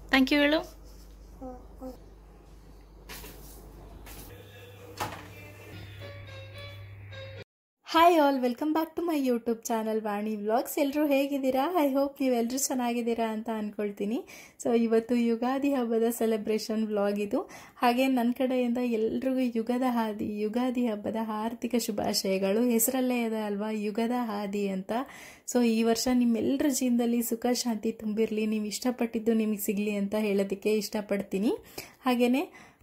thank you ಹೇಳು hi all welcome back to my YouTube channel Vani vlogs ಎಲ್ಲರೂ ಹೇಗಿದ್ದೀರಾ I hope ನೀವೆಲ್ಲರೂ ಚೆನ್ನಾಗಿದ್ದೀರಾ ಅಂತ ಅಂದ್ಕೊಳ್ತೀನಿ ಸೊ ಇವತ್ತು ಯುಗಾದಿ ಹಬ್ಬದ ಸೆಲೆಬ್ರೇಷನ್ ವ್ಲಾಗ್ ಇದು ಹಾಗೆ ನನ್ನ ಕಡೆಯಿಂದ ಎಲ್ರಿಗೂ ಯುಗದ ಹಾದಿ ಯುಗಾದಿ ಹಬ್ಬದ ಆರ್ಥಿಕ ಶುಭಾಶಯಗಳು ಹೆಸರಲ್ಲೇ ಇದೆ ಅಲ್ವಾ ಯುಗದ ಹಾದಿ ಅಂತ ಸೊ ಈ ವರ್ಷ ನಿಮ್ಮೆಲ್ಲರ ಜೀವನದಲ್ಲಿ ಸುಖ ಶಾಂತಿ ತುಂಬಿರಲಿ ನೀವು ಇಷ್ಟಪಟ್ಟಿದ್ದು ನಿಮಗೆ ಸಿಗಲಿ ಅಂತ ಹೇಳೋದಕ್ಕೆ ಇಷ್ಟಪಡ್ತೀನಿ ಹಾಗೆಯೇ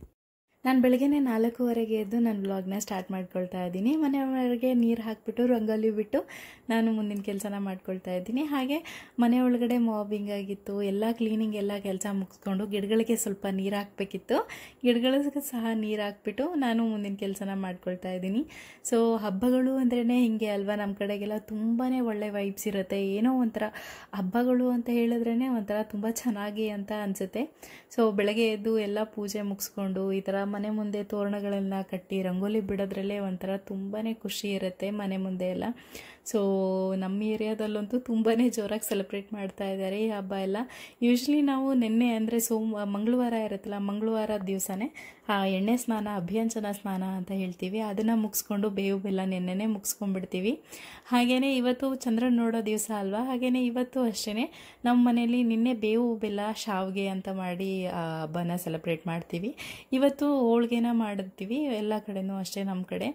ನಾನು ಬೆಳಗ್ಗೆನೆ ನಾಲ್ಕೂವರೆಗೆ ಎದ್ದು ನನ್ನ ವ್ಲಾಗ್ನ ಸ್ಟಾರ್ಟ್ ಮಾಡ್ಕೊಳ್ತಾ ಇದ್ದೀನಿ ಮನೆಯವರೆಗೆ ನೀರು ಹಾಕಿಬಿಟ್ಟು ರಂಗೋಲಿ ಬಿಟ್ಟು ನಾನು ಮುಂದಿನ ಕೆಲಸನ ಮಾಡ್ಕೊಳ್ತಾ ಇದ್ದೀನಿ ಹಾಗೆ ಮನೆ ಒಳಗಡೆ ಮಾಬಿಂಗ್ ಆಗಿತ್ತು ಎಲ್ಲ ಕ್ಲೀನಿಂಗ್ ಎಲ್ಲ ಕೆಲಸ ಮುಗಿಸ್ಕೊಂಡು ಗಿಡಗಳಿಗೆ ಸ್ವಲ್ಪ ನೀರು ಹಾಕಬೇಕಿತ್ತು ಗಿಡಗಳಿಗೂ ಸಹ ನೀರು ಹಾಕ್ಬಿಟ್ಟು ನಾನು ಮುಂದಿನ ಕೆಲಸನ ಮಾಡ್ಕೊಳ್ತಾ ಇದ್ದೀನಿ ಸೊ ಹಬ್ಬಗಳು ಅಂದ್ರೇ ಹಿಂಗೆ ಅಲ್ವಾ ನಮ್ಮ ಕಡೆಗೆಲ್ಲ ತುಂಬಾ ಒಳ್ಳೆ ವೈಬ್ಸ್ ಇರುತ್ತೆ ಏನೋ ಒಂಥರ ಹಬ್ಬಗಳು ಅಂತ ಹೇಳಿದ್ರೇ ಒಂಥರ ತುಂಬ ಚೆನ್ನಾಗಿ ಅಂತ ಅನಿಸುತ್ತೆ ಸೊ ಬೆಳಗ್ಗೆ ಎದ್ದು ಎಲ್ಲ ಪೂಜೆ ಮುಗಿಸ್ಕೊಂಡು ಈ ಥರ ಮನೆ ಮುಂದೆ ತೋರಣಗಳೆಲ್ಲ ಕಟ್ಟಿ ರಂಗೋಲಿ ಬಿಡೋದ್ರಲ್ಲೇ ಒಂಥರ ತುಂಬಾ ಖುಷಿ ಇರುತ್ತೆ ಮನೆ ಮುಂದೆ ಎಲ್ಲ ಸೊ ನಮ್ಮ ಏರಿಯಾದಲ್ಲಂತೂ ತುಂಬಾ ಜೋರಾಗಿ ಸೆಲೆಬ್ರೇಟ್ ಮಾಡ್ತಾ ಇದ್ದಾರೆ ಈ ಹಬ್ಬ ಎಲ್ಲ ಯೂಶ್ವಲಿ ನಾವು ನಿನ್ನೆ ಅಂದರೆ ಸೋಮ ಮಂಗಳವಾರ ಇರುತ್ತಲ್ಲ ಮಂಗಳವಾರ ದಿವಸನೇ ಎಣ್ಣೆ ಸ್ನಾನ ಅಭ್ಯಂಜನ ಸ್ನಾನ ಅಂತ ಹೇಳ್ತೀವಿ ಅದನ್ನು ಮುಗಿಸ್ಕೊಂಡು ಬೇವು ಬೆಲ್ಲ ನೆನ್ನೆನೇ ಮುಗಿಸ್ಕೊಂಡ್ಬಿಡ್ತೀವಿ ಹಾಗೆಯೇ ಇವತ್ತು ಚಂದ್ರನ ನೋಡೋ ದಿವಸ ಅಲ್ವಾ ಹಾಗೆಯೇ ಇವತ್ತು ಅಷ್ಟೇ ನಮ್ಮ ಮನೇಲಿ ನಿನ್ನೆ ಬೇವು ಬೆಲ್ಲ ಶಾವಿಗೆ ಅಂತ ಮಾಡಿ ಆ ಹಬ್ಬನ ಸೆಲೆಬ್ರೇಟ್ ಮಾಡ್ತೀವಿ ಇವತ್ತು ಹೋಳ್ಗೆನ ಮಾಡಿರ್ತೀವಿ ಎಲ್ಲ ಕಡೆನೂ ಅಷ್ಟೇ ನಮ್ಮ ಕಡೆ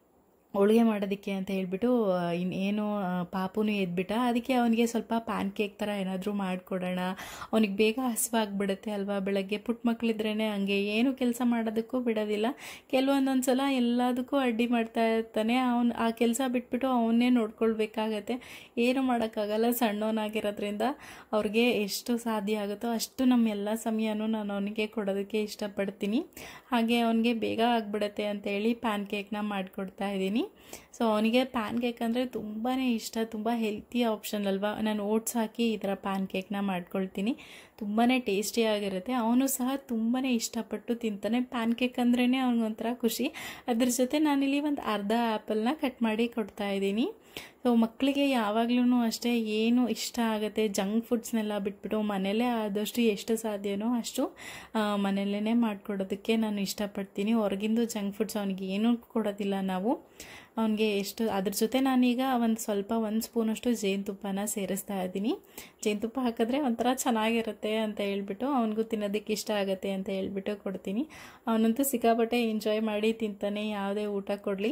ಹೋಳಿಗೆ ಮಾಡೋದಕ್ಕೆ ಅಂತ ಹೇಳ್ಬಿಟ್ಟು ಇನ್ನೇನು ಪಾಪುನು ಎದ್ಬಿಟ್ಟ ಅದಕ್ಕೆ ಅವನಿಗೆ ಸ್ವಲ್ಪ ಪ್ಯಾನ್ ಕೇಕ್ ಥರ ಏನಾದರೂ ಮಾಡಿಕೊಡೋಣ ಅವನಿಗೆ ಬೇಗ ಹಸಿವಾಗ್ಬಿಡುತ್ತೆ ಅಲ್ವಾ ಬೆಳಗ್ಗೆ ಪುಟ್ಟ ಮಕ್ಕಳಿದ್ರೇ ಹಂಗೆ ಏನು ಕೆಲಸ ಮಾಡೋದಕ್ಕೂ ಬಿಡೋದಿಲ್ಲ ಕೆಲವೊಂದೊಂದು ಸಲ ಎಲ್ಲದಕ್ಕೂ ಅಡ್ಡಿ ಮಾಡ್ತಾ ಇರ್ತಾನೆ ಅವ್ನು ಆ ಕೆಲಸ ಬಿಟ್ಬಿಟ್ಟು ಅವನ್ನೇ ನೋಡ್ಕೊಳ್ಬೇಕಾಗತ್ತೆ ಏನು ಮಾಡೋಕ್ಕಾಗಲ್ಲ ಸಣ್ಣವನಾಗಿರೋದ್ರಿಂದ ಅವ್ರಿಗೆ ಎಷ್ಟು ಸಾಧ್ಯ ಆಗುತ್ತೋ ಅಷ್ಟು ನಮ್ಮ ಎಲ್ಲ ಸಮಯನೂ ನಾನು ಅವನಿಗೆ ಕೊಡೋದಕ್ಕೆ ಇಷ್ಟಪಡ್ತೀನಿ ಹಾಗೆ ಅವನಿಗೆ ಬೇಗ ಆಗಿಬಿಡುತ್ತೆ ಅಂತೇಳಿ ಪ್ಯಾನ್ ಕೇಕ್ನ ಮಾಡಿಕೊಡ್ತಾ ಇದ್ದೀನಿ ಸೊ ಅವನಿಗೆ ಪ್ಯಾನ್ ಕೇಕ್ ಅಂದರೆ ತುಂಬಾ ಇಷ್ಟ ತುಂಬ ಹೆಲ್ತಿ ಆಪ್ಷನ್ ಅಲ್ವಾ ನಾನು ಓಟ್ಸ್ ಹಾಕಿ ಈ ಥರ ಪ್ಯಾನ್ ಕೇಕ್ನ ಮಾಡ್ಕೊಳ್ತೀನಿ ತುಂಬಾ ಟೇಸ್ಟಿಯಾಗಿರುತ್ತೆ ಅವನು ಸಹ ತುಂಬಾ ಇಷ್ಟಪಟ್ಟು ತಿಂತಾನೆ ಪ್ಯಾನ್ ಕೇಕ್ ಅಂದ್ರೇ ಅವ್ನಿಗೊಂಥರ ಖುಷಿ ಅದ್ರ ಜೊತೆ ನಾನಿಲ್ಲಿ ಒಂದು ಅರ್ಧ ಆ್ಯಪಲ್ನ ಕಟ್ ಮಾಡಿ ಕೊಡ್ತಾ ಇದ್ದೀನಿ ಸೊ ಮಕ್ಕಳಿಗೆ ಯಾವಾಗ್ಲೂ ಅಷ್ಟೇ ಏನು ಇಷ್ಟ ಆಗುತ್ತೆ ಜಂಕ್ ಫುಡ್ಸ್ನೆಲ್ಲ ಬಿಟ್ಬಿಟ್ಟು ಮನೇಲೇ ಆದಷ್ಟು ಎಷ್ಟು ಸಾಧ್ಯನೋ ಅಷ್ಟು ಮನೆಯಲ್ಲೇ ಮಾಡಿಕೊಡೋದಕ್ಕೆ ನಾನು ಇಷ್ಟಪಡ್ತೀನಿ ಹೊರಗಿಂದು ಜಂಕ್ ಫುಡ್ಸ್ ಅವನಿಗೆ ಏನೂ ಕೊಡೋದಿಲ್ಲ ನಾವು ಅವನಿಗೆ ಎಷ್ಟು ಅದ್ರ ಜೊತೆ ನಾನೀಗ ಒಂದು ಸ್ವಲ್ಪ ಒಂದು ಸ್ಪೂನಷ್ಟು ಜೇನುತುಪ್ಪನ ಸೇರಿಸ್ತಾ ಇದ್ದೀನಿ ಜೇನುತುಪ್ಪ ಹಾಕಿದ್ರೆ ಒಂಥರ ಚೆನ್ನಾಗಿರುತ್ತೆ ಅಂತ ಹೇಳ್ಬಿಟ್ಟು ಅವನಿಗೂ ತಿನ್ನೋದಕ್ಕೆ ಇಷ್ಟ ಆಗುತ್ತೆ ಅಂತ ಹೇಳ್ಬಿಟ್ಟು ಕೊಡ್ತೀನಿ ಅವನಂತೂ ಸಿಕ್ಕಾಪಟ್ಟೆ ಎಂಜಾಯ್ ಮಾಡಿ ತಿಂತಾನೆ ಯಾವುದೇ ಊಟ ಕೊಡಲಿ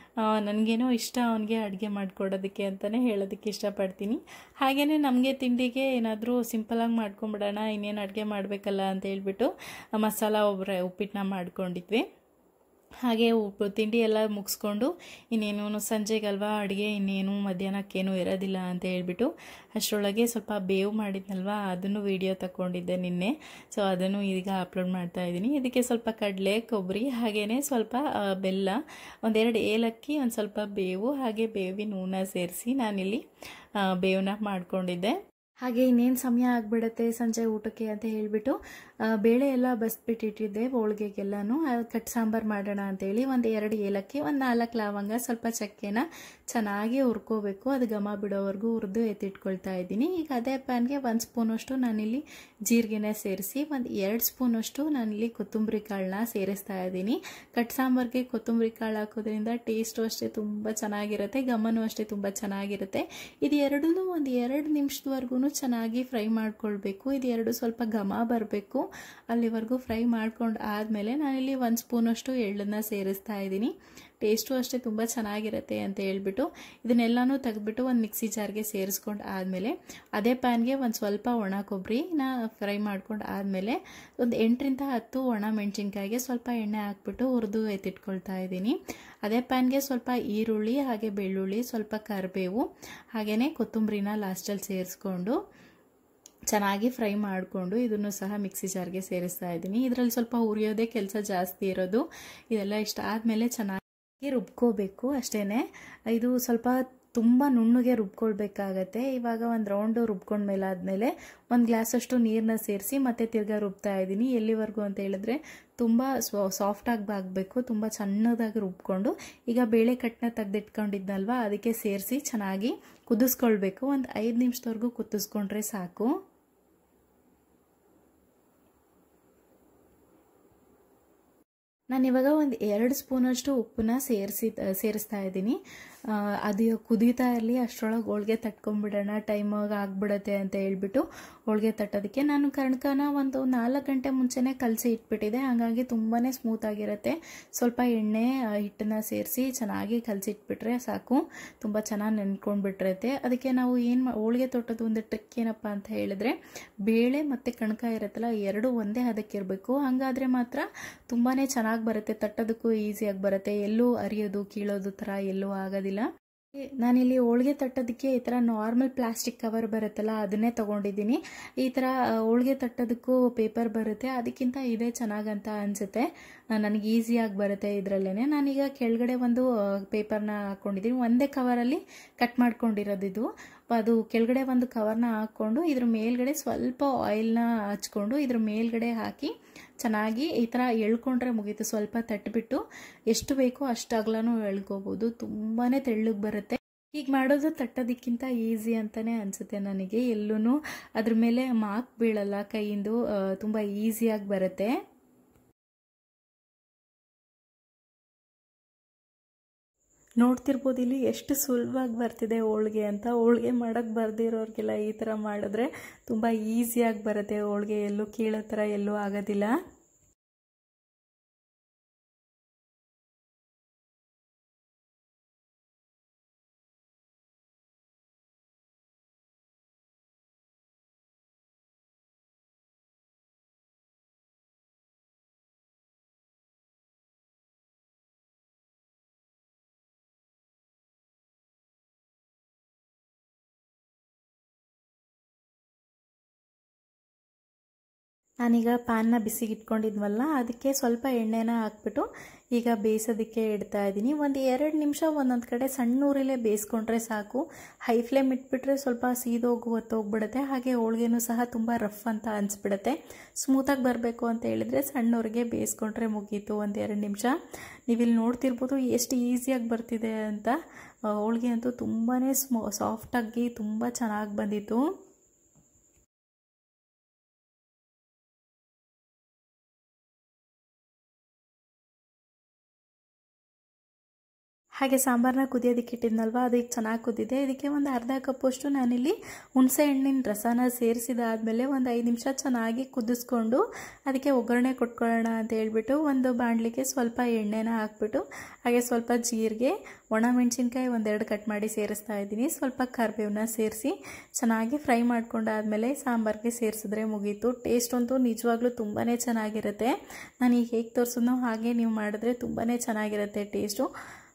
ನನಗೇನೋ ಇಷ್ಟ ಅವನಿಗೆ ಅಡುಗೆ ಮಾಡಿಕೊಡೋದಕ್ಕೆ ಅಂತಲೇ ಹೇಳೋದಕ್ಕೆ ಇಷ್ಟಪಡ್ತೀನಿ ಹಾಗೆಯೇ ನಮಗೆ ತಿಂಡಿಗೆ ಏನಾದರೂ ಸಿಂಪಲಾಗಿ ಮಾಡ್ಕೊಂಬಿಡೋಣ ಇನ್ನೇನು ಅಡುಗೆ ಮಾಡಬೇಕಲ್ಲ ಅಂತ ಹೇಳ್ಬಿಟ್ಟು ಮಸಾಲ ಒಬ್ಬರ ಉಪ್ಪಿಟ್ಟನ್ನ ಮಾಡ್ಕೊಂಡಿದ್ವಿ ಹಾಗೆ ಉಪ್ಪು ತಿಂಡಿ ಎಲ್ಲ ಮುಗಿಸ್ಕೊಂಡು ಇನ್ನೇನು ಸಂಜೆಗಲ್ವಾ ಅಡುಗೆ ಇನ್ನೇನು ಮಧ್ಯಾಹ್ನಕ್ಕೇನು ಇರೋದಿಲ್ಲ ಅಂತ ಹೇಳ್ಬಿಟ್ಟು ಅಷ್ಟರೊಳಗೆ ಸ್ವಲ್ಪ ಬೇವು ಮಾಡಿದ್ನಲ್ವ ಅದನ್ನು ವಿಡಿಯೋ ತಗೊಂಡಿದ್ದೆ ನಿನ್ನೆ ಸೊ ಅದನ್ನು ಈಗ ಅಪ್ಲೋಡ್ ಮಾಡ್ತಾ ಇದ್ದೀನಿ ಇದಕ್ಕೆ ಸ್ವಲ್ಪ ಕಡಲೆ ಕೊಬ್ಬರಿ ಹಾಗೆಯೇ ಸ್ವಲ್ಪ ಬೆಲ್ಲ ಒಂದೆರಡು ಏಲಕ್ಕಿ ಒಂದು ಸ್ವಲ್ಪ ಬೇವು ಹಾಗೆ ಬೇವಿನ ಹೂನ ಸೇರಿಸಿ ನಾನಿಲ್ಲಿ ಬೇವನ್ನ ಮಾಡ್ಕೊಂಡಿದ್ದೆ ಹಾಗೆ ಇನ್ನೇನು ಸಮಯ ಆಗಿಬಿಡುತ್ತೆ ಸಂಜೆ ಊಟಕ್ಕೆ ಅಂತ ಹೇಳಿಬಿಟ್ಟು ಬೇಳೆ ಎಲ್ಲ ಬಸ್ಬಿಟ್ಟಿಟ್ಟಿದ್ದೆ ಹೋಳಿಗೆಗೆಲ್ಲನೂ ಕಟ್ ಸಾಂಬಾರು ಮಾಡೋಣ ಅಂತೇಳಿ ಒಂದು ಎರಡು ಏಲಕ್ಕಿ ಒಂದು ನಾಲ್ಕು ಲವಂಗ ಸ್ವಲ್ಪ ಚಕ್ಕೆನ ಚೆನ್ನಾಗಿ ಹುರ್ಕೋಬೇಕು ಅದು ಘಮ ಬಿಡೋವರೆಗೂ ಹುರಿದು ಎತ್ತಿಟ್ಕೊಳ್ತಾ ಇದ್ದೀನಿ ಈಗ ಅದೇ ಪ್ಯಾನ್ಗೆ ಒಂದು ಸ್ಪೂನಷ್ಟು ನಾನಿಲ್ಲಿ ಜೀರಿಗೆನ ಸೇರಿಸಿ ಒಂದು ಎರಡು ಸ್ಪೂನಷ್ಟು ನಾನಿಲ್ಲಿ ಕೊತ್ತಂಬರಿ ಕಾಳನ್ನ ಸೇರಿಸ್ತಾ ಇದ್ದೀನಿ ಕಟ್ ಸಾಂಬಾರಿಗೆ ಕೊತ್ತಂಬರಿ ಕಾಳು ಹಾಕೋದ್ರಿಂದ ಟೇಸ್ಟು ಅಷ್ಟೇ ತುಂಬ ಚೆನ್ನಾಗಿರುತ್ತೆ ಘಮನೂ ಅಷ್ಟೇ ತುಂಬ ಚೆನ್ನಾಗಿರುತ್ತೆ ಇದು ಎರಡೂ ಒಂದು ಎರಡು ನಿಮಿಷದವರೆಗೂ ಚೆನ್ನಾಗಿ ಫ್ರೈ ಮಾಡ್ಕೊಳ್ಬೇಕು ಇದು ಎರಡು ಸ್ವಲ್ಪ ಘಮ ಬರಬೇಕು ಅಲ್ಲಿವರೆಗೂ ಫ್ರೈ ಮಾಡ್ಕೊಂಡು ಆದಮೇಲೆ ನಾನಿಲ್ಲಿ ಒಂದು ಸ್ಪೂನಷ್ಟು ಎಳ್ಳನ್ನು ಸೇರಿಸ್ತಾ ಇದ್ದೀನಿ ಟೇಸ್ಟು ಅಷ್ಟೇ ತುಂಬ ಚೆನ್ನಾಗಿರುತ್ತೆ ಅಂತ ಹೇಳ್ಬಿಟ್ಟು ಇದನ್ನೆಲ್ಲನೂ ತೆಗೆದ್ಬಿಟ್ಟು ಒಂದು ಮಿಕ್ಸಿ ಜಾರ್ಗೆ ಸೇರಿಸ್ಕೊಂಡು ಆದಮೇಲೆ ಅದೇ ಪ್ಯಾನ್ಗೆ ಒಂದು ಸ್ವಲ್ಪ ಒಣ ಕೊಬ್ಬರಿನ ಫ್ರೈ ಮಾಡ್ಕೊಂಡು ಆದಮೇಲೆ ಒಂದು ಎಂಟರಿಂದ ಹತ್ತು ಒಣ ಮೆಣಸಿನ್ಕಾಯಿಗೆ ಸ್ವಲ್ಪ ಎಣ್ಣೆ ಹಾಕ್ಬಿಟ್ಟು ಹುರಿದು ಎತ್ತಿಟ್ಕೊಳ್ತಾ ಇದ್ದೀನಿ ಅದೇ ಪ್ಯಾನ್ಗೆ ಸ್ವಲ್ಪ ಈರುಳ್ಳಿ ಹಾಗೆ ಬೆಳ್ಳುಳ್ಳಿ ಸ್ವಲ್ಪ ಕರಿಬೇವು ಹಾಗೆಯೇ ಕೊತ್ತಂಬರಿನ ಲಾಸ್ಟಲ್ಲಿ ಸೇರಿಸ್ಕೊಂಡು ಚೆನ್ನಾಗಿ ಫ್ರೈ ಮಾಡಿಕೊಂಡು ಇದನ್ನು ಸಹ ಮಿಕ್ಸಿ ಜಾರ್ಗೆ ಸೇರಿಸ್ತಾ ಇದ್ದೀನಿ ಇದರಲ್ಲಿ ಸ್ವಲ್ಪ ಉರಿಯೋದೇ ಕೆಲಸ ಜಾಸ್ತಿ ಇರೋದು ಇದೆಲ್ಲ ಇಷ್ಟ ಆದಮೇಲೆ ಚೆನ್ನಾಗಿ ರುಬ್ಕೋಬೇಕು ಅಷ್ಟೇ ಇದು ಸ್ವಲ್ಪ ತುಂಬ ನುಣ್ಣಗೆ ರುಬ್ಕೊಳ್ಬೇಕಾಗತ್ತೆ ಇವಾಗ ಒಂದು ರೌಂಡು ರುಬ್ಕೊಂಡ್ಮೇಲೆ ಆದಮೇಲೆ ಒಂದು ಗ್ಲಾಸಷ್ಟು ನೀರನ್ನ ಸೇರಿಸಿ ಮತ್ತೆ ತಿರ್ಗಾ ರುಬ್ತಾ ಇದ್ದೀನಿ ಎಲ್ಲಿವರೆಗೂ ಅಂತ ಹೇಳಿದ್ರೆ ತುಂಬ ಸಾಫ್ಟಾಗಿ ಬಾಗಬೇಕು ತುಂಬ ಸಣ್ಣದಾಗಿ ರುಬ್ಕೊಂಡು ಈಗ ಬೇಳೆ ಕಟ್ಟನ್ನ ತೆಗೆದಿಟ್ಕೊಂಡಿದ್ನಲ್ವ ಅದಕ್ಕೆ ಸೇರಿಸಿ ಚೆನ್ನಾಗಿ ಕುದಿಸ್ಕೊಳ್ಬೇಕು ಒಂದು ಐದು ನಿಮಿಷದವರೆಗೂ ಕುದಿಸ್ಕೊಂಡ್ರೆ ಸಾಕು ನಾನು ಇವಾಗ ಒಂದು ಎರಡು ಸ್ಪೂನಷ್ಟು ಉಪ್ಪನ್ನ ಸೇರಿಸಿ ಸೇರಿಸ್ತಾ ಇದ್ದೀನಿ ಅದು ಕುದೀತಾ ಇರಲಿ ಅಷ್ಟರೊಳಗೆ ಹೋಳ್ಗೆ ತಟ್ಕೊಂಡ್ಬಿಡೋಣ ಟೈಮಾಗ ಆಗ್ಬಿಡತ್ತೆ ಅಂತ ಹೇಳ್ಬಿಟ್ಟು ಹೋಳ್ಗೆ ತಟ್ಟೋದಕ್ಕೆ ನಾನು ಕರ್ಣಕನ ಒಂದು ನಾಲ್ಕು ಗಂಟೆ ಮುಂಚೆನೇ ಕಲಸಿ ಇಟ್ಬಿಟ್ಟಿದೆ ಹಾಗಾಗಿ ತುಂಬಾ ಸ್ಮೂತಾಗಿರುತ್ತೆ ಸ್ವಲ್ಪ ಎಣ್ಣೆ ಹಿಟ್ಟನ್ನ ಸೇರಿಸಿ ಚೆನ್ನಾಗಿ ಕಲಸಿಟ್ಬಿಟ್ರೆ ಸಾಕು ತುಂಬ ಚೆನ್ನಾಗಿ ನೆನ್ಕೊಂಡ್ಬಿಟ್ಟಿರುತ್ತೆ ಅದಕ್ಕೆ ನಾವು ಏನು ಹೋಳ್ಗೆ ತೊಟ್ಟೋದು ಒಂದು ಟ್ರಿಕ್ ಏನಪ್ಪ ಅಂತ ಹೇಳಿದ್ರೆ ಬೇಳೆ ಮತ್ತು ಕಣಕ ಇರುತ್ತಲ್ಲ ಎರಡು ಒಂದೇ ಹದಕ್ಕಿರಬೇಕು ಹಂಗಾದರೆ ಮಾತ್ರ ತುಂಬಾ ಚೆನ್ನಾಗಿ ಬರುತ್ತೆ ತಟ್ಟೋದಕ್ಕೂ ಈಸಿಯಾಗಿ ಬರುತ್ತೆ ಎಲ್ಲೂ ಅರಿಯೋದು ಕೀಳೋದು ಥರ ಎಲ್ಲೂ ಆಗೋದಿಲ್ಲ ನಾನಿಲ್ಲಿ ಹೋಳ್ಗೆ ತಟ್ಟೋದಕ್ಕೆ ಈ ಥರ ನಾರ್ಮಲ್ ಪ್ಲಾಸ್ಟಿಕ್ ಕವರ್ ಬರುತ್ತಲ್ಲ ಅದನ್ನೇ ತೊಗೊಂಡಿದ್ದೀನಿ ಈ ಥರ ಹೋಳ್ಗೆ ತಟ್ಟೋದಕ್ಕೂ ಪೇಪರ್ ಬರುತ್ತೆ ಅದಕ್ಕಿಂತ ಇದೇ ಚೆನ್ನಾಗಂತ ಅನಿಸುತ್ತೆ ನನಗೆ ಈಸಿಯಾಗಿ ಬರುತ್ತೆ ಇದರಲ್ಲೇ ನಾನೀಗ ಕೆಳಗಡೆ ಒಂದು ಪೇಪರ್ನ ಹಾಕ್ಕೊಂಡಿದ್ದೀನಿ ಒಂದೇ ಕವರಲ್ಲಿ ಕಟ್ ಮಾಡ್ಕೊಂಡಿರೋದು ಇದು ಅದು ಕೆಳಗಡೆ ಒಂದು ಕವರ್ನ ಹಾಕ್ಕೊಂಡು ಇದ್ರ ಮೇಲ್ಗಡೆ ಸ್ವಲ್ಪ ಆಯಿಲ್ನ ಹಚ್ಕೊಂಡು ಇದ್ರ ಮೇಲ್ಗಡೆ ಹಾಕಿ ಚೆನ್ನಾಗಿ ಈ ಥರ ಎಳ್ಕೊಂಡ್ರೆ ಮುಗೀತು ಸ್ವಲ್ಪ ತಟ್ಟಿಬಿಟ್ಟು ಎಷ್ಟು ಬೇಕೋ ಅಷ್ಟು ಅಗಲನೂ ಎಳ್ಕೋಬೋದು ತುಂಬಾ ತೆಳ್ಳಗೆ ಬರುತ್ತೆ ಈಗ ಮಾಡೋದು ತಟ್ಟೋದಕ್ಕಿಂತ ಈಸಿ ಅಂತಲೇ ಅನಿಸುತ್ತೆ ನನಗೆ ಎಲ್ಲೂ ಅದ್ರ ಮೇಲೆ ಮಾರ್ಕ್ ಬೀಳಲ್ಲ ಕೈಯಿಂದ ತುಂಬ ಈಸಿಯಾಗಿ ಬರುತ್ತೆ ನೋಡ್ತಿರ್ಬೋದು ಇಲ್ಲಿ ಎಷ್ಟು ಸುಲಭವಾಗಿ ಬರ್ತಿದೆ ಹೋಳ್ಗೆ ಅಂತ ಹೋಳ್ಗೆ ಮಾಡೋಕ್ಕೆ ಬರ್ದಿರೋರಿಗೆಲ್ಲ ಈ ಥರ ಮಾಡಿದ್ರೆ ತುಂಬ ಈಸಿಯಾಗಿ ಬರುತ್ತೆ ಹೋಳ್ಗೆ ಎಲ್ಲೂ ಕೀಳೋ ಥರ ಎಲ್ಲೂ ಆಗೋದಿಲ್ಲ ನಾನೀಗ ಪ್ಯಾನ್ನ ಬಿಸಿಗೆ ಇಟ್ಕೊಂಡಿದ್ವಲ್ಲ ಅದಕ್ಕೆ ಸ್ವಲ್ಪ ಎಣ್ಣೆನ ಹಾಕ್ಬಿಟ್ಟು ಈಗ ಬೇಯಿಸೋದಕ್ಕೆ ಇಡ್ತಾ ಇದ್ದೀನಿ ಒಂದು ಎರಡು ನಿಮಿಷ ಒಂದೊಂದು ಕಡೆ ಸಣ್ಣ ಊರಲ್ಲೇ ಬೇಯಿಸ್ಕೊಂಡ್ರೆ ಸಾಕು ಹೈ ಫ್ಲೇಮ್ ಇಟ್ಬಿಟ್ರೆ ಸ್ವಲ್ಪ ಸೀದೋಗು ಹೊತ್ತೋಗ್ಬಿಡುತ್ತೆ ಹಾಗೆ ಹೋಳ್ಗೆನೂ ಸಹ ತುಂಬ ರಫ್ ಅಂತ ಅನಿಸ್ಬಿಡುತ್ತೆ ಸ್ಮೂತಾಗಿ ಬರಬೇಕು ಅಂತ ಹೇಳಿದರೆ ಸಣ್ಣವ್ರಿಗೆ ಬೇಯಿಸ್ಕೊಂಡ್ರೆ ಮುಗೀತು ಒಂದು ಎರಡು ನಿಮಿಷ ನೀವಿಲ್ಲಿ ನೋಡ್ತಿರ್ಬೋದು ಎಷ್ಟು ಈಸಿಯಾಗಿ ಬರ್ತಿದೆ ಅಂತ ಹೋಳ್ಗೆ ಅಂತೂ ತುಂಬಾ ಸ್ಮೂ ಸಾಫ್ಟಾಗಿ ತುಂಬ ಚೆನ್ನಾಗಿ ಬಂದಿತ್ತು ಹಾಗೆ ಸಾಂಬಾರನ್ನ ಕುದಿಯೋದಕ್ಕೆ ಇಟ್ಟಿದ್ನಲ್ವ ಅದಕ್ಕೆ ಚೆನ್ನಾಗಿ ಕುದಿದೆ ಇದಕ್ಕೆ ಒಂದು ಅರ್ಧ ಕಪ್ಪಷ್ಟು ನಾನಿಲ್ಲಿ ಹುಣಸೆ ಹಣ್ಣಿನ ರಸನ ಸೇರಿಸಿದಾದ್ಮೇಲೆ ಒಂದು ಐದು ನಿಮಿಷ ಚೆನ್ನಾಗಿ ಕುದಿಸ್ಕೊಂಡು ಅದಕ್ಕೆ ಒಗ್ಗರಣೆ ಕೊಟ್ಕೊಳ್ಳೋಣ ಅಂತ ಹೇಳ್ಬಿಟ್ಟು ಒಂದು ಬಾಣಲಿಗೆ ಸ್ವಲ್ಪ ಎಣ್ಣೆನ ಹಾಕ್ಬಿಟ್ಟು ಹಾಗೆ ಸ್ವಲ್ಪ ಜೀರಿಗೆ ಒಣ ಮೆಣಸಿನ್ಕಾಯಿ ಒಂದೆರಡು ಕಟ್ ಮಾಡಿ ಸೇರಿಸ್ತಾ ಇದ್ದೀನಿ ಸ್ವಲ್ಪ ಕರಿಬೇವನ್ನ ಸೇರಿಸಿ ಚೆನ್ನಾಗಿ ಫ್ರೈ ಮಾಡ್ಕೊಂಡಾದ್ಮೇಲೆ ಸಾಂಬಾರಿಗೆ ಸೇರಿಸಿದ್ರೆ ಮುಗೀತು ಟೇಸ್ಟ್ ಅಂತೂ ನಿಜವಾಗ್ಲೂ ತುಂಬಾ ಚೆನ್ನಾಗಿರುತ್ತೆ ನಾನು ಈಗ ಹೇಗೆ ತೋರಿಸಿದ್ನೋ ಹಾಗೆ ನೀವು ಮಾಡಿದ್ರೆ ತುಂಬಾ ಚೆನ್ನಾಗಿರುತ್ತೆ ಟೇಸ್ಟು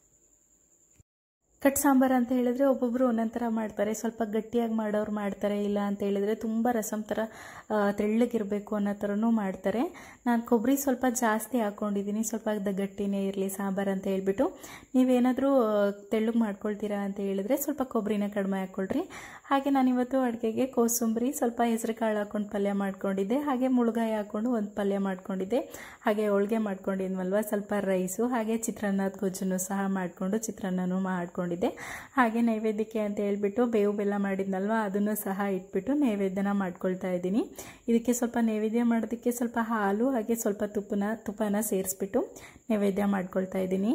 ಕಟ್ ಸಾಂಬಾರು ಅಂತ ಹೇಳಿದ್ರೆ ಒಬ್ಬೊಬ್ಬರು ಒಂದೊಂದು ಥರ ಮಾಡ್ತಾರೆ ಸ್ವಲ್ಪ ಗಟ್ಟಿಯಾಗಿ ಮಾಡೋರು ಮಾಡ್ತಾರೆ ಇಲ್ಲ ಅಂತ ಹೇಳಿದ್ರೆ ತುಂಬ ರಸಮ್ ಥರ ತೆಳ್ಳಗಿರಬೇಕು ಅನ್ನೋ ಥರನೂ ಮಾಡ್ತಾರೆ ನಾನು ಕೊಬ್ಬರಿ ಸ್ವಲ್ಪ ಜಾಸ್ತಿ ಹಾಕ್ಕೊಂಡಿದ್ದೀನಿ ಸ್ವಲ್ಪ ಗಟ್ಟಿನೇ ಇರಲಿ ಸಾಂಬಾರು ಅಂತ ಹೇಳ್ಬಿಟ್ಟು ನೀವೇನಾದರೂ ತೆಳ್ಳಗೆ ಮಾಡ್ಕೊಳ್ತೀರಾ ಅಂತ ಹೇಳಿದ್ರೆ ಸ್ವಲ್ಪ ಕೊಬ್ಬರಿನ ಕಡಿಮೆ ಹಾಕ್ಕೊಳ್ರಿ ಹಾಗೆ ನಾನಿವತ್ತು ಅಡುಗೆಗೆ ಕೋಸಂಬರಿ ಸ್ವಲ್ಪ ಹೆಸರು ಕಾಳು ಹಾಕ್ಕೊಂಡು ಪಲ್ಯ ಮಾಡ್ಕೊಂಡಿದ್ದೆ ಹಾಗೆ ಮುಳುಗಾಯಿ ಹಾಕ್ಕೊಂಡು ಒಂದು ಪಲ್ಯ ಮಾಡ್ಕೊಂಡಿದ್ದೆ ಹಾಗೆ ಹೋಳ್ಗೆ ಮಾಡ್ಕೊಂಡಿದ್ವಲ್ವ ಸ್ವಲ್ಪ ರೈಸು ಹಾಗೆ ಚಿತ್ರಾನ್ನದ ಗೊಜ್ಜನ್ನು ಸಹ ಮಾಡಿಕೊಂಡು ಚಿತ್ರಾನ್ನನೂ ಮಾಡ್ಕೊಂಡಿದ್ದೆ ಹಾಗೆ ನೈವೇದ್ಯಕ್ಕೆ ಅಂತ ಹೇಳ್ಬಿಟ್ಟು ಬೇವು ಬೆಲ್ಲ ಮಾಡಿದ್ನಲ್ವ ಅದನ್ನು ಸಹ ಇಟ್ಬಿಟ್ಟು ನೈವೇದ್ಯನ ಮಾಡ್ಕೊಳ್ತಾ ಇದ್ದೀನಿ ಇದಕ್ಕೆ ಸ್ವಲ್ಪ ನೈವೇದ್ಯ ಮಾಡೋದಕ್ಕೆ ಸ್ವಲ್ಪ ಹಾಲು ಹಾಗೆ ಸ್ವಲ್ಪ ತುಪ್ಪನ ತುಪ್ಪನ ಸೇರಿಸ್ಬಿಟ್ಟು ನೈವೇದ್ಯ ಮಾಡ್ಕೊಳ್ತಾ ಇದ್ದೀನಿ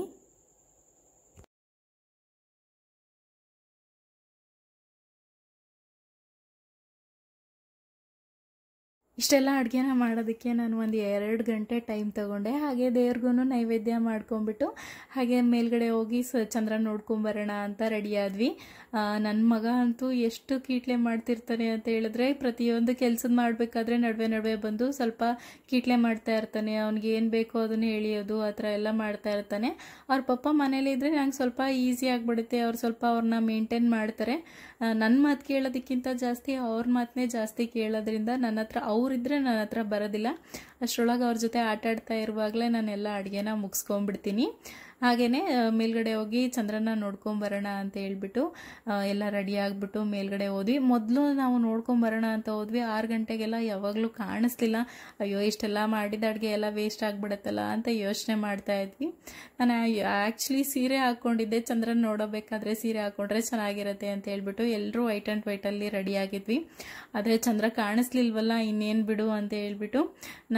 ಇಷ್ಟೆಲ್ಲ ಅಡುಗೆನ ಮಾಡೋದಕ್ಕೆ ನಾನು ಒಂದು ಎರಡು ಗಂಟೆ ಟೈಮ್ ತೊಗೊಂಡೆ ಹಾಗೆ ದೇವ್ರಿಗೂ ನೈವೇದ್ಯ ಮಾಡ್ಕೊಂಬಿಟ್ಟು ಹಾಗೆ ಮೇಲ್ಗಡೆ ಹೋಗಿ ಸ ಚಂದ್ರ ನೋಡ್ಕೊಂಬರೋಣ ಅಂತ ರೆಡಿ ಆದ್ವಿ ನನ್ನ ಮಗ ಅಂತೂ ಎಷ್ಟು ಕೀಟ್ಲೆ ಮಾಡ್ತಿರ್ತಾನೆ ಅಂತ ಹೇಳಿದ್ರೆ ಪ್ರತಿಯೊಂದು ಕೆಲಸದ ಮಾಡಬೇಕಾದ್ರೆ ನಡುವೆ ನಡುವೆ ಬಂದು ಸ್ವಲ್ಪ ಕೀಟ್ಲೆ ಮಾಡ್ತಾ ಇರ್ತಾನೆ ಅವ್ನಿಗೆ ಏನು ಬೇಕೋ ಅದನ್ನು ಎಳಿಯೋದು ಆ ಥರ ಎಲ್ಲ ಮಾಡ್ತಾ ಇರ್ತಾನೆ ಅವ್ರ ಪಪ್ಪ ಮನೇಲಿದ್ದರೆ ನಂಗೆ ಸ್ವಲ್ಪ ಈಸಿ ಆಗಿಬಿಡುತ್ತೆ ಅವ್ರು ಸ್ವಲ್ಪ ಅವ್ರನ್ನ ಮೇಂಟೈನ್ ಮಾಡ್ತಾರೆ ನನ್ನ ಮಾತು ಕೇಳೋದಕ್ಕಿಂತ ಜಾಸ್ತಿ ಅವ್ರ ಮಾತನ್ನೇ ಜಾಸ್ತಿ ಕೇಳೋದ್ರಿಂದ ನನ್ನ ಹತ್ರ ಅವರಿದ್ದರೆ ನನ್ನ ಹತ್ರ ಬರೋದಿಲ್ಲ ಅಷ್ಟರೊಳಗೆ ಅವ್ರ ಜೊತೆ ಆಟ ಆಡ್ತಾ ಇರುವಾಗಲೇ ನಾನೆಲ್ಲ ಅಡುಗೆನ ಮುಗಿಸ್ಕೊಂಡ್ಬಿಡ್ತೀನಿ ಹಾಗೆಯೇ ಮೇಲ್ಗಡೆ ಹೋಗಿ ಚಂದ್ರನ ನೋಡ್ಕೊಂಬರೋಣ ಅಂತ ಹೇಳ್ಬಿಟ್ಟು ಎಲ್ಲ ರೆಡಿ ಆಗಿಬಿಟ್ಟು ಮೇಲ್ಗಡೆ ಹೋದ್ವಿ ಮೊದಲು ನಾವು ನೋಡ್ಕೊಂಬರೋಣ ಅಂತ ಹೋದ್ವಿ ಆರು ಗಂಟೆಗೆಲ್ಲ ಯಾವಾಗಲೂ ಕಾಣಿಸ್ಲಿಲ್ಲ ಅಯ್ಯೋ ಇಷ್ಟೆಲ್ಲ ಮಾಡಿದ ಅಡುಗೆ ಎಲ್ಲ ವೇಸ್ಟ್ ಆಗಿಬಿಡುತ್ತಲ್ಲ ಅಂತ ಯೋಚನೆ ಮಾಡ್ತಾ ಇದ್ವಿ ನಾನು ಆ್ಯಕ್ಚುಲಿ ಸೀರೆ ಹಾಕ್ಕೊಂಡಿದ್ದೆ ಚಂದ್ರನ ನೋಡೋಬೇಕಾದ್ರೆ ಸೀರೆ ಹಾಕ್ಕೊಂಡ್ರೆ ಚೆನ್ನಾಗಿರುತ್ತೆ ಅಂತ ಹೇಳ್ಬಿಟ್ಟು ಎಲ್ಲರೂ ವೈಟ್ ಆ್ಯಂಡ್ ವೈಟಲ್ಲಿ ರೆಡಿ ಆಗಿದ್ವಿ ಆದರೆ ಚಂದ್ರ ಕಾಣಿಸ್ಲಿಲ್ವಲ್ಲ ಇನ್ನೇನು ಬಿಡು ಅಂತ ಹೇಳ್ಬಿಟ್ಟು ನಾನು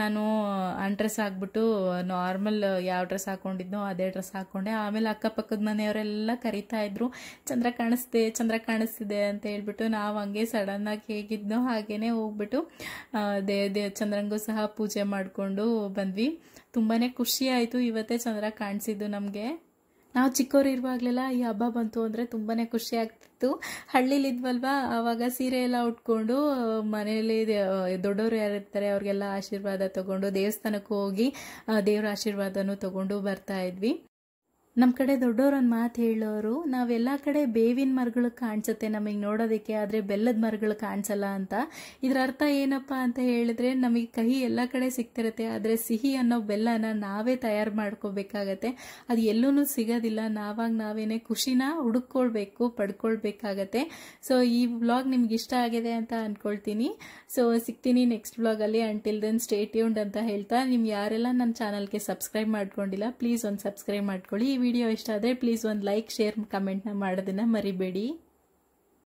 ನಾನು ಅನ್ಡ್ರೆಸ್ ಹಾಕ್ಬಿಟ್ಟು ನಾರ್ಮಲ್ ಯಾವ ಡ್ರೆಸ್ ಹಾಕೊಂಡಿದ್ನೋ ಅದೇ ಡ್ರೆಸ್ ಹಾಕ್ಕೊಂಡೆ ಆಮೇಲೆ ಅಕ್ಕಪಕ್ಕದ ಮನೆಯವರೆಲ್ಲ ಕರಿತಾ ಇದ್ರು ಚಂದ್ರ ಕಾಣಿಸ್ದೆ ಚಂದ್ರ ಕಾಣಿಸ್ತಿದೆ ಅಂತ ಹೇಳ್ಬಿಟ್ಟು ನಾವು ಹಂಗೆ ಸಡನ್ನಾಗಿ ಹೇಗಿದ್ನೋ ಹಾಗೇನೆ ಹೋಗ್ಬಿಟ್ಟು ಆ, ದೇ ದೇ ಚಂದ್ರಂಗೂ ಸಹ ಪೂಜೆ ಮಾಡಿಕೊಂಡು ಬಂದ್ವಿ ತುಂಬಾ ಖುಷಿ ಆಯಿತು ಇವತ್ತೇ ಚಂದ್ರ ಕಾಣಿಸಿದ್ದು ನಮಗೆ ನಾವು ಚಿಕ್ಕವ್ರು ಇರುವಾಗಲೆಲ್ಲ ಈ ಹಬ್ಬ ಬಂತು ಅಂದರೆ ತುಂಬಾ ಖುಷಿ ಆಗ್ತಿತ್ತು ಹಳ್ಳಿಲಿದ್ವಲ್ವಾ ಆವಾಗ ಸೀರೆ ಎಲ್ಲ ಉಟ್ಕೊಂಡು ಮನೆಯಲ್ಲಿ ದೊಡ್ಡವರು ಯಾರಿರ್ತಾರೆ ಅವ್ರಿಗೆಲ್ಲ ಆಶೀರ್ವಾದ ತಗೊಂಡು ದೇವಸ್ಥಾನಕ್ಕೆ ಹೋಗಿ ಆ, ದೇವ್ರ ಆಶೀರ್ವಾದನೂ ತಗೊಂಡು ಬರ್ತಾ ಇದ್ವಿ ನಮ್ಮ ಕಡೆ ದೊಡ್ಡವ್ರೊಂದು ಮಾತು ಹೇಳೋರು ನಾವೆಲ್ಲ ಕಡೆ ಬೇವಿನ ಮರಗಳು ಕಾಣಿಸುತ್ತೆ ನಮಗೆ ನೋಡೋದಕ್ಕೆ ಆದರೆ ಬೆಲ್ಲದ ಮರಗಳು ಕಾಣಿಸಲ್ಲ ಅಂತ ಇದರ ಅರ್ಥ ಏನಪ್ಪ ಅಂತ ಹೇಳಿದ್ರೆ ನಮಗೆ ಕಹಿ ಎಲ್ಲ ಕಡೆ ಸಿಗ್ತಿರುತ್ತೆ ಆದರೆ ಸಿಹಿ ಅನ್ನೋ ಬೆಲ್ಲನ ನಾವೇ ತಯಾರು ಮಾಡ್ಕೋಬೇಕಾಗತ್ತೆ ಅದು ಎಲ್ಲೂ ಸಿಗೋದಿಲ್ಲ ನಾವಾಗ ನಾವೇನೆ ಖುಷಿನ ಹುಡುಕೊಳ್ಬೇಕು ಪಡ್ಕೊಳ್ಬೇಕಾಗತ್ತೆ ಸೊ ಈ ವ್ಲಾಗ್ ನಿಮ್ಗೆ ಇಷ್ಟ ಆಗಿದೆ ಅಂತ ಅಂದ್ಕೊಳ್ತೀನಿ ಸೊ ಸಿಗ್ತೀನಿ ನೆಕ್ಸ್ಟ್ ವ್ಲಾಗಲ್ಲಿ ಅಂಟಿಲ್ ದೆನ್ ಸ್ಟೇ ಟ್ಯೂನ್ಡ್ ಅಂತ ಹೇಳ್ತಾ ನಿಮ್ಗೆ ಯಾರೆಲ್ಲ ನನ್ನ ಚಾನಲ್ಗೆ ಸಬ್ಸ್ಕ್ರೈಬ್ ಮಾಡ್ಕೊಂಡಿಲ್ಲ ಪ್ಲೀಸ್ ಒಂದು ಸಬ್ಸ್ಕ್ರೈಬ್ ಮಾಡ್ಕೊಳ್ಳಿ ಈ ವಿಡಿಯೋ ಇಷ್ಟ ಆದರೆ ಪ್ಲೀಸ್ ಒಂದು ಲೈಕ್ ಶೇರ್ ಕಮೆಂಟ್ನ ಮಾಡೋದನ್ನ ಮರಿಬೇಡಿ